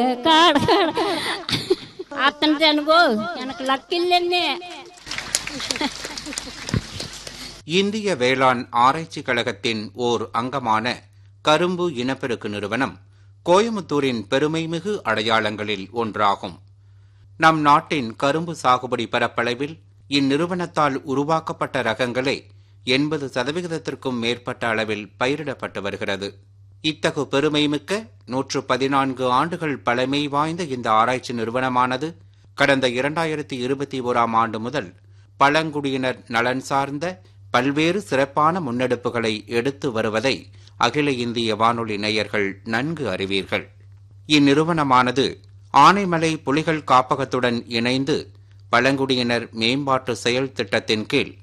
కాడ కాడ అతనిది అనుకో எனக்கு లక్కిల్లెన్నే இந்திய வேளாண் ஆராய்ச்சி கழகத்தின் ஓர் அங்கமான கரும்பு இனப்பெருக்கு நிறுவனம் கோயமுத்தூரின் பெருமைமிகு அடையாளங்களில் ஒன்றாகும் நம் நாட்டின் கரும்பு சாகுபடி பரப்பளவில் இந்நிறுவனத்தால் உருவாக்கப்பட்ட ரகங்களே எண்பது சதவிகிதத்திற்கும் மேற்பட்ட அளவில் பயிரிடப்பட்டு வருகிறது இத்தகு பெருமைமிக்க நூற்று பதினான்கு ஆண்டுகள் பழமை வாய்ந்த இந்த ஆராய்ச்சி நிறுவனமானது கடந்த இரண்டாயிரத்தி இருபத்தி ஓராம் ஆண்டு முதல் பழங்குடியினர் நலன் சார்ந்த பல்வேறு சிறப்பான முன்னெடுப்புகளை எடுத்து வருவதை அகில இந்திய வானொலி நேயர்கள் நன்கு அறிவீர்கள் இந்நிறுவனமானது ஆனைமலை புலிகள் காப்பகத்துடன் இணைந்து பழங்குடியினர் மேம்பாட்டு செயல் திட்டத்தின் கீழ்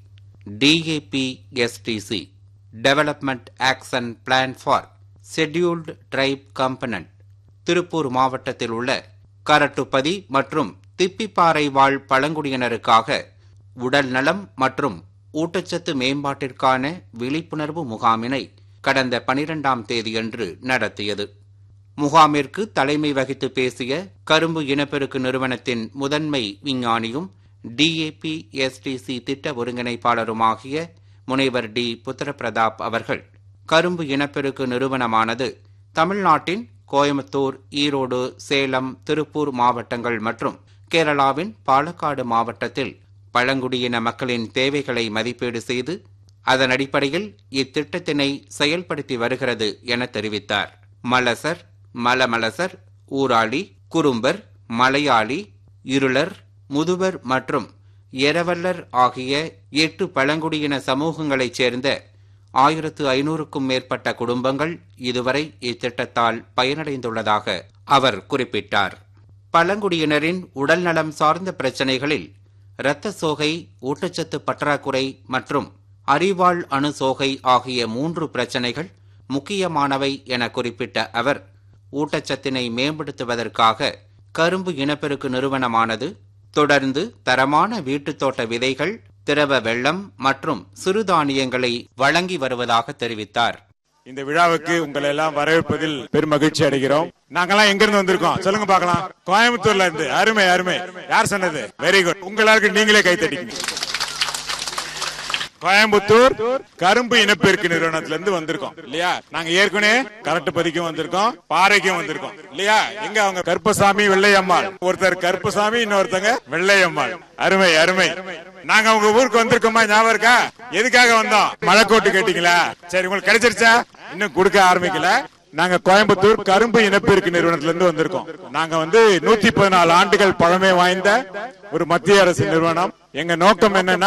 DAP STC development action plan for scheduled tribe component Tiruppur மாவட்டத்தில் உள்ள கரட்டுப்பதி மற்றும் திப்பிப்பாறை வாழ் பழங்குடியினருக்காக உடல் நலம் மற்றும் ஊட்டச்சத்து மேம்பாட்டிற்கான விழிப்புணர்வு முகாமினை கடந்த பனிரெண்டாம் தேதியன்று நடத்தியது முகாமிற்கு தலைமை வகித்து பேசிய கரும்பு இனப்பெருக்கு நிறுவனத்தின் முதன்மை விஞ்ஞானியும் டிஏபி எஸ்டிசி திட்ட ஒருங்கிணைப்பாளருமாகிய முனைவர் டி புத்திரபிரதாப் அவர்கள் கரும்பு இனப்பெருக்கு நிறுவனமானது தமிழ்நாட்டின் கோயம்புத்தூர் ஈரோடு சேலம் திருப்பூர் மாவட்டங்கள் மற்றும் கேரளாவின் பாலக்காடு மாவட்டத்தில் பழங்குடியின மக்களின் தேவைகளை மதிப்பீடு செய்து அதன் அடிப்படையில் இத்திட்டத்தினை செயல்படுத்தி வருகிறது என தெரிவித்தார் மலசர் மலமலசர் ஊராளி குறும்பர் மலையாளி இருளர் முதுவர் மற்றும் எரவல்லர் ஆகிய எட்டு பழங்குடியின சமூகங்களைச் சேர்ந்த ஆயிரத்து ஐநூறுக்கும் மேற்பட்ட குடும்பங்கள் இதுவரை இத்திட்டத்தால் பயனடைந்துள்ளதாக அவர் குறிப்பிட்டார் பழங்குடியினரின் உடல்நலம் சார்ந்த பிரச்சினைகளில் இரத்த சோகை ஊட்டச்சத்து பற்றாக்குறை மற்றும் அறிவாள் அணு சோகை ஆகிய மூன்று பிரச்சினைகள் முக்கியமானவை என குறிப்பிட்ட அவர் ஊட்டச்சத்தினை மேம்படுத்துவதற்காக கரும்பு இனப்பெருக்கு நிறுவனமானது தொடர்ந்து தரமான வீட்டுத் தோட்ட விதைகள் திரவ வெள்ளம் மற்றும் சிறுதானியங்களை வழங்கி வருவதாக தெரிவித்தார் இந்த விழாவுக்கு உங்களை எல்லாம் வரவேற்பதில் பெரும் மகிழ்ச்சி அடைகிறோம் நாங்கெல்லாம் எங்க இருந்து வந்திருக்கோம் சொல்லுங்க பார்க்கலாம் கோயம்புத்தூர்ல இருந்து அருமை அருமை யார் சொன்னது வெரி குட் உங்களுக்கு நீங்களே கை தட்டிக்கங்க கோயம்புத்தூர் கரும்பு இனப்பெருக்கு நிறுவனத்துல இருந்து வந்திருக்கோம் இல்லையா நாங்க ஏற்கனவே கரட்டு பதிக்கும் வந்திருக்கோம் பாறைக்கும் வந்திருக்கோம் இல்லையா எங்க அவங்க கருப்பசாமி வெள்ளையம்மாள் ஒருத்தர் கருப்பசாமி இன்னொருத்தங்க வெள்ளையம்மாள் அருமை அருமை நாங்க உங்க ஊருக்கு வந்திருக்கோமா ஞாபகம் இருக்கா எதுக்காக வந்தோம் மழைக்கோட்டு கேட்டீங்களா சரி உங்களுக்கு கிடைச்சிருச்சா இன்னும் கொடுக்க ஆரம்பிக்கல நாங்க கோயம்புத்தூர் கரும்பு இனப்பெருக்கு நிறுவனத்துல இருந்து வந்திருக்கோம் நாங்க வந்து நூத்தி பதினாலு ஆண்டுகள் பழமை வாய்ந்த ஒரு மத்திய அரசு நிறுவனம் எங்க நோக்கம் என்னன்னா